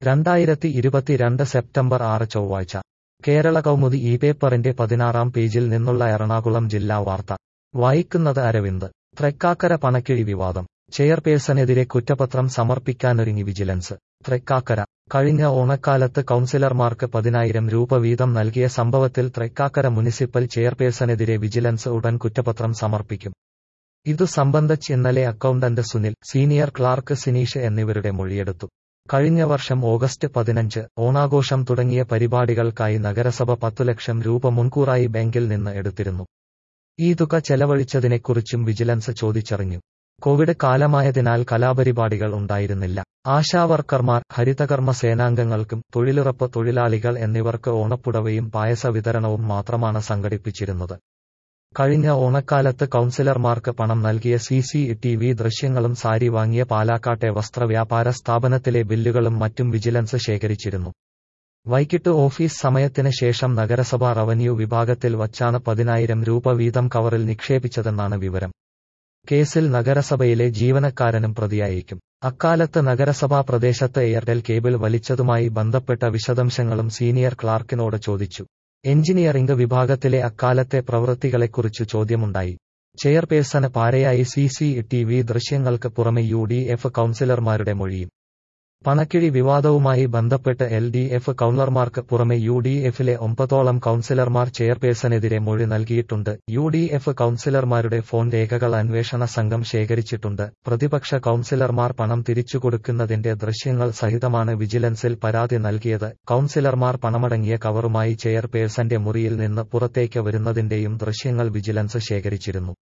രണ്ടായിരത്തി ഇരുപത്തിരണ്ട് സെപ്റ്റംബർ ആറ് ചൊവ്വാഴ്ച കേരള കൗമുദി ഈ പേപ്പറിന്റെ പതിനാറാം പേജിൽ നിന്നുള്ള എറണാകുളം ജില്ലാ വാർത്ത വായിക്കുന്നത് അരവിന്ദ് തൃക്കാക്കര പണക്കിഴി വിവാദം ചെയർപേഴ്സണെതിരെ കുറ്റപത്രം സമർപ്പിക്കാനൊരുങ്ങി വിജിലൻസ് തൃക്കാക്കര കഴിഞ്ഞ ഓണക്കാലത്ത് കൗൺസിലർമാർക്ക് പതിനായിരം രൂപ വീതം നൽകിയ സംഭവത്തിൽ തൃക്കാക്കര മുനിസിപ്പൽ ചെയർപേഴ്സണെതിരെ വിജിലൻസ് ഉടൻ കുറ്റപത്രം സമർപ്പിക്കും ഇതു സംബന്ധിച്ച് ഇന്നലെ accountant Sunil senior clerk Sineesh എന്നിവരുടെ മൊഴിയെടുത്തു കഴിഞ്ഞ വർഷം ഓഗസ്റ്റ് പതിനഞ്ച് ഓണാഘോഷം തുടങ്ങിയ പരിപാടികൾക്കായി നഗരസഭ പത്തു ലക്ഷം രൂപ മുൻകൂറായി ബാങ്കിൽ നിന്ന് എടുത്തിരുന്നു ഈ തുക ചെലവഴിച്ചതിനെക്കുറിച്ചും വിജിലൻസ് ചോദിച്ചറിഞ്ഞു കോവിഡ് കാലമായതിനാൽ കലാപരിപാടികൾ ഉണ്ടായിരുന്നില്ല ആശാവർക്കർമാർ ഹരിതകർമ്മ സേനാംഗങ്ങൾക്കും തൊഴിലുറപ്പ് തൊഴിലാളികൾ എന്നിവർക്ക് ഓണപ്പുടവയും പായസ വിതരണവും മാത്രമാണ് സംഘടിപ്പിച്ചിരുന്നത് കഴിഞ്ഞ ഓണക്കാലത്ത് കൗൺസിലർമാർക്ക് പണം നൽകിയ സി സി ടി വി ദൃശ്യങ്ങളും സാരി വാങ്ങിയ പാലാക്കാട്ടെ വസ്ത്രവ്യാപാര സ്ഥാപനത്തിലെ ബില്ലുകളും മറ്റും വിജിലൻസ് ശേഖരിച്ചിരുന്നു വൈകിട്ട് ഓഫീസ് സമയത്തിന് ശേഷം നഗരസഭാ റവന്യൂ വിഭാഗത്തിൽ വച്ചാണ് പതിനായിരം രൂപ വീതം കവറിൽ നിക്ഷേപിച്ചതെന്നാണ് വിവരം കേസിൽ നഗരസഭയിലെ ജീവനക്കാരനും പ്രതിയായേക്കും അക്കാലത്ത് നഗരസഭാ പ്രദേശത്ത് എയർടെൽ കേബിൾ വലിച്ചതുമായി ബന്ധപ്പെട്ട വിശദാംശങ്ങളും സീനിയർ ക്ലാർക്കിനോട് ചോദിച്ചു എഞ്ചിനീയറിംഗ് വിഭാഗത്തിലെ അക്കാലത്തെ പ്രവൃത്തികളെക്കുറിച്ച് ചോദ്യമുണ്ടായി ചെയർപേഴ്സണ് പാരയായി സി സി ടി വി ദൃശ്യങ്ങൾക്ക് പുറമെ യു ഡി എഫ് കൗൺസിലർമാരുടെ മൊഴിയും പണക്കിഴി വിവാദവുമായി ബന്ധപ്പെട്ട് എൽ ഡി എഫ് കൗൺസിലർമാർക്ക് പുറമെ യു ഡി എഫിലെ ഒമ്പതോളം കൗൺസിലർമാർ ചെയർപേഴ്സണെതിരെ മൊഴി നൽകിയിട്ടുണ്ട് യു ഡി എഫ് കൗൺസിലർമാരുടെ ഫോൺ രേഖകൾ അന്വേഷണ സംഘം ശേഖരിച്ചിട്ടുണ്ട് പ്രതിപക്ഷ കൗൺസിലർമാർ പണം തിരിച്ചു കൊടുക്കുന്നതിന്റെ ദൃശ്യങ്ങൾ സഹിതമാണ് വിജിലൻസിൽ പരാതി നൽകിയത് കൗൺസിലർമാർ പണമടങ്ങിയ കവറുമായി ചെയർപേഴ്സന്റെ മുറിയിൽ നിന്ന് പുറത്തേക്ക് വരുന്നതിന്റെയും ദൃശ്യങ്ങൾ വിജിലൻസ് ശേഖരിച്ചിരുന്നു